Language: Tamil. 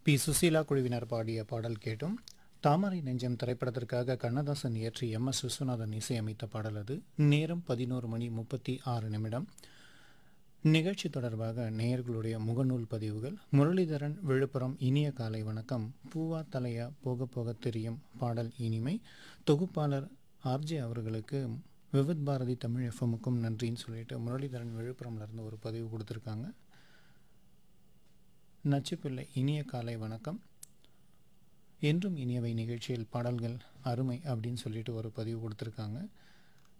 பி சுசீலா குழுவினர் பாடிய பாடல் கேட்டும் தாமரை நெஞ்சம் திரைப்படத்திற்காக கண்ணதாசன் இயற்றி எம் எஸ் விஸ்வநாதன் இசையமைத்த பாடல் அது நேரம் பதினோரு மணி முப்பத்தி ஆறு நிமிடம் நிகழ்ச்சி தொடர்பாக நேயர்களுடைய முகநூல் பதிவுகள் முரளிதரன் விழுப்புரம் இனிய காலை வணக்கம் பூவா தலையா போக போக தெரியும் பாடல் இனிமை தொகுப்பாளர் ஆர்ஜே அவர்களுக்கு விவித் பாரதி தமிழ் எஃப்எம்முக்கும் நன்றின்னு சொல்லிட்டு முரளிதரன் விழுப்புரம்ல இருந்து ஒரு பதிவு கொடுத்துருக்காங்க நச்சுப்பிள்ளை இனிய காலை வணக்கம் என்றும் இனியவை நிகழ்ச்சியில் பாடல்கள் அருமை அப்படின்னு சொல்லிட்டு ஒரு பதிவு கொடுத்துருக்காங்க